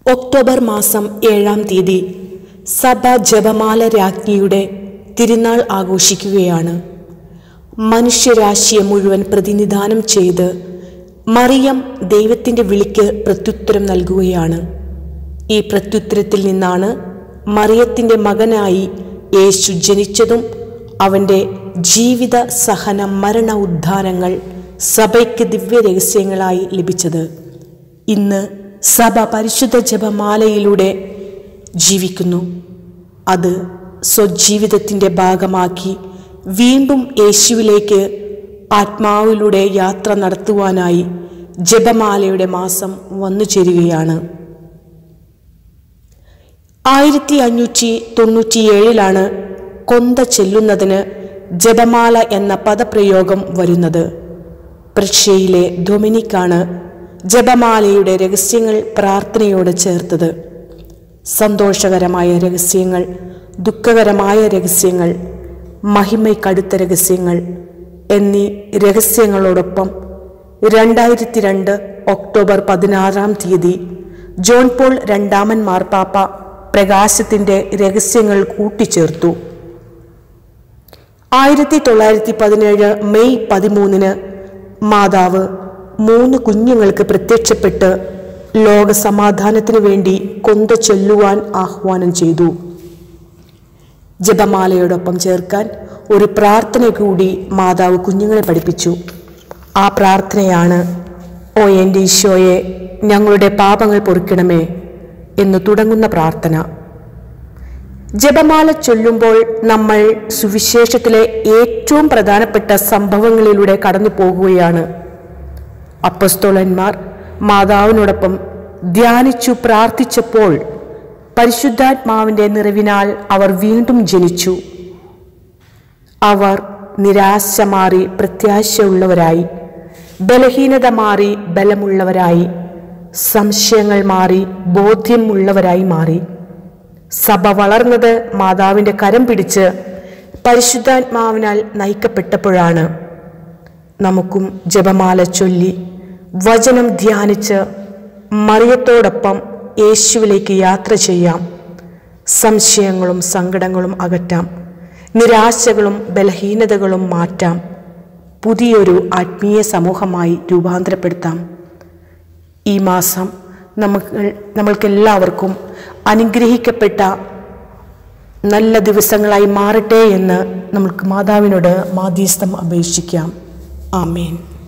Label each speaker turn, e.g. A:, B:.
A: October മാസം ഏഴാം തീയതി സഭ ജപമാല രാജ്ഞിയുടെ തിരുനാൾ ആഘോഷിക്കുകയാണ് മനുഷ്യരാശിയെ മുഴുവൻ പ്രതിനിധാനം ചെയ്ത് മറിയം ദൈവത്തിൻ്റെ വിളിക്ക് പ്രത്യുത്തരം നൽകുകയാണ് ഈ പ്രത്യുത്തരത്തിൽ നിന്നാണ് മറിയത്തിൻ്റെ മകനായി യേശു ജനിച്ചതും അവൻ്റെ ജീവിത സഹന മരണ ഉദ്ധാനങ്ങൾ സഭയ്ക്ക് ദിവ്യരഹസ്യങ്ങളായി ലഭിച്ചത് ഇന്ന് സഭ പരിശുദ്ധ ജപമാലയിലൂടെ ജീവിക്കുന്നു അത് സ്വജീവിതത്തിൻ്റെ ഭാഗമാക്കി വീണ്ടും യേശുവിലേക്ക് ആത്മാവിലൂടെ യാത്ര നടത്തുവാനായി ജപമാലയുടെ മാസം വന്നു ചേരുകയാണ് ആയിരത്തി അഞ്ഞൂറ്റി തൊണ്ണൂറ്റിയേഴിലാണ് കൊന്ത ചെല്ലുന്നതിന് ജപമാല എന്ന പദപ്രയോഗം വരുന്നത് പ്രഷ്യയിലെ ഡൊമിനിക്കാണ് ജപമാലയുടെ രഹസ്യങ്ങൾ പ്രാർത്ഥനയോട് ചേർത്തത് സന്തോഷകരമായ രഹസ്യങ്ങൾ ദുഃഖകരമായ രഹസ്യങ്ങൾ മഹിമയ്ക്കടുത്ത രഹസ്യങ്ങൾ എന്നീ രഹസ്യങ്ങളോടൊപ്പം രണ്ടായിരത്തി രണ്ട് ഒക്ടോബർ പതിനാറാം തീയതി ജോൺ പോൾ രണ്ടാമൻ മാർപ്പാപ്പ പ്രകാശത്തിൻ്റെ രഹസ്യങ്ങൾ കൂട്ടിച്ചേർത്തു ആയിരത്തി തൊള്ളായിരത്തി പതിനേഴ് മെയ് പതിമൂന്നിന് മാതാവ് മൂന്ന് കുഞ്ഞുങ്ങൾക്ക് പ്രത്യക്ഷപ്പെട്ട് ലോക സമാധാനത്തിനു വേണ്ടി കൊന്ത ചൊല്ലുവാൻ ആഹ്വാനം ചെയ്തു ജപമാലയോടൊപ്പം ചേർക്കാൻ ഒരു പ്രാർത്ഥന കൂടി മാതാവ് കുഞ്ഞുങ്ങളെ പഠിപ്പിച്ചു ആ പ്രാർത്ഥനയാണ് ഓ എൻ്റെ ഈശോയെ ഞങ്ങളുടെ പാപങ്ങൾ പൊറുക്കണമേ എന്ന് തുടങ്ങുന്ന പ്രാർത്ഥന ജപമാല ചൊല്ലുമ്പോൾ നമ്മൾ സുവിശേഷത്തിലെ ഏറ്റവും പ്രധാനപ്പെട്ട സംഭവങ്ങളിലൂടെ കടന്നു പോകുകയാണ് അപ്പസ്തോലന്മാർ മാതാവിനോടൊപ്പം ധ്യാനിച്ചു പ്രാർത്ഥിച്ചപ്പോൾ പരിശുദ്ധാത്മാവിൻ്റെ നിറവിനാൽ അവർ വീണ്ടും ജനിച്ചു അവർ നിരാശ മാറി പ്രത്യാശയുള്ളവരായി ബലഹീനത മാറി ബലമുള്ളവരായി സംശയങ്ങൾ മാറി ബോധ്യമുള്ളവരായി മാറി സഭ വളർന്നത് മാതാവിൻ്റെ കരം പിടിച്ച് പരിശുദ്ധാത്മാവിനാൽ നയിക്കപ്പെട്ടപ്പോഴാണ് നമുക്കും ജപമാല ചൊല്ലി വചനം ധ്യാനിച്ച് മറിയത്തോടൊപ്പം യേശുവിലേക്ക് യാത്ര ചെയ്യാം സംശയങ്ങളും സങ്കടങ്ങളും അകറ്റാം നിരാശകളും ബലഹീനതകളും മാറ്റാം പുതിയൊരു ആത്മീയ സമൂഹമായി രൂപാന്തരപ്പെടുത്താം ഈ മാസം നമുക്ക് നമ്മൾക്കെല്ലാവർക്കും അനുഗ്രഹിക്കപ്പെട്ട നല്ല ദിവസങ്ങളായി മാറട്ടെ എന്ന് നമുക്ക് മാതാവിനോട് മാധ്യസ്ഥം അപേക്ഷിക്കാം ആമേൻ